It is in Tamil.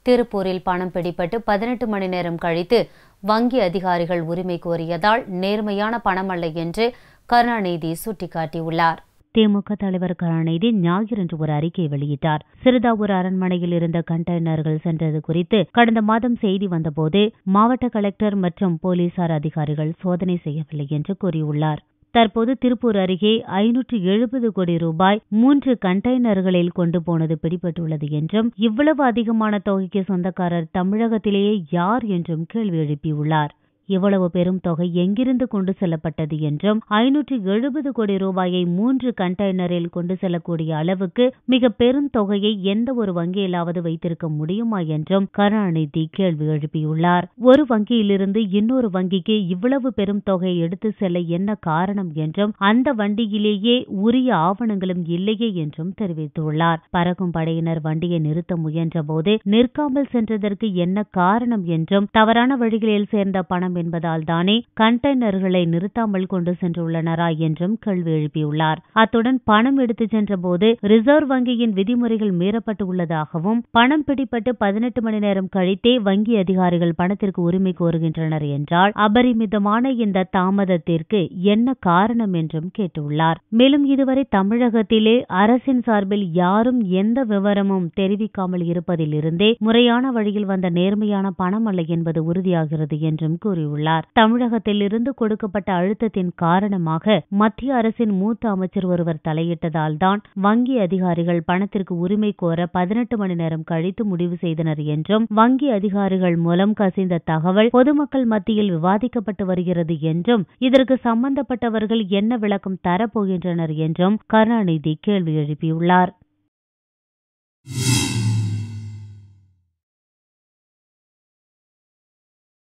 திருப்பூரில் பணம் பிடிபட்டு பதினெட்டு மணி நேரம் கழித்து வங்கி அதிகாரிகள் உரிமை கோரியதால் நேர்மையான பணமல்ல என்று கருணாநிதி சுட்டிக்காட்டியுள்ளார் திமுக தலைவர் கருணாநிதி ஞாயிறன்று ஒரு அறிக்கை வெளியிட்டார் சிறுதாவூர் அரண்மனையில் இருந்த கண்டெய்னர்கள் சென்றது குறித்து கடந்த மாதம் செய்தி வந்தபோது மாவட்ட கலெக்டர் மற்றும் போலீசார் அதிகாரிகள் சோதனை செய்யவில்லை என்று கூறியுள்ளார் தற்போது திருப்பூர் அருகே ஐநூற்று எழுபது கோடி ரூபாய் மூன்று கண்டெய்னர்களில் கொண்டு போனது பிடிபட்டுள்ளது என்றும் இவ்வளவு அதிகமான தொகைக்கு சொந்தக்காரர் தமிழகத்திலேயே யார் என்றும் கேள்வி எழுப்பியுள்ளார் இவ்வளவு பெரும் தொகை எங்கிருந்து கொண்டு செல்லப்பட்டது என்றும் ஐநூற்று எழுபது கோடி ரூபாயை மூன்று கண்டெய்னரில் கொண்டு செல்லக்கூடிய அளவுக்கு மிக பெரும் தொகையை எந்த ஒரு வங்கியிலாவது வைத்திருக்க முடியுமா என்றும் கருணாநிதி கேள்வி எழுப்பியுள்ளார் ஒரு வங்கியிலிருந்து இன்னொரு வங்கிக்கு இவ்வளவு பெரும் தொகையை எடுத்து செல்ல என்ன காரணம் என்றும் அந்த வண்டியிலேயே உரிய ஆவணங்களும் இல்லையே என்றும் தெரிவித்துள்ளார் பறக்கும் படையினர் வண்டியை நிறுத்த முயன்றபோது நிற்காமல் சென்றதற்கு என்ன காரணம் என்றும் தவறான வழிகளில் சேர்ந்த பணம் என்பதால் தானே கண்டெய்னர்களை நிறுத்தாமல் கொண்டு சென்றுள்ளனரா என்றும் கேள்வி எழுப்பியுள்ளார் அத்துடன் பணம் எடுத்துச் சென்றபோது ரிசர்வ் வங்கியின் விதிமுறைகள் மீறப்பட்டுள்ளதாகவும் பணம் பிடிப்பட்டு பதினெட்டு மணி நேரம் கழித்தே வங்கி அதிகாரிகள் பணத்திற்கு உரிமை கோருகின்றனர் என்றால் அபரிமிதமான இந்த தாமதத்திற்கு என்ன காரணம் என்றும் கேட்டுள்ளார் மேலும் இதுவரை தமிழகத்திலே அரசின் சார்பில் யாரும் எந்த விவரமும் தெரிவிக்காமல் இருப்பதிலிருந்தே முறையான வழியில் வந்த நேர்மையான பணம் அல்ல என்பது உறுதியாகிறது என்றும் கூறியுள்ளார் தமிழகத்திலிருந்து கொடுக்கப்பட்ட அழுத்தத்தின் காரணமாக மத்திய அரசின் மூத்த அமைச்சர் ஒருவர் தலையிட்டதால் தான் வங்கி அதிகாரிகள் பணத்திற்கு உரிமை கோர பதினெட்டு மணி நேரம் கழித்து முடிவு செய்தனர் என்றும் வங்கி அதிகாரிகள் மூலம் கசிந்த தகவல் பொதுமக்கள் மத்தியில் விவாதிக்கப்பட்டு வருகிறது என்றும் இதற்கு சம்பந்தப்பட்டவர்கள் என்ன விளக்கம் தரப்போகின்றனர் என்றும் கருணாநிதி கேள்வி எழுப்பியுள்ளார்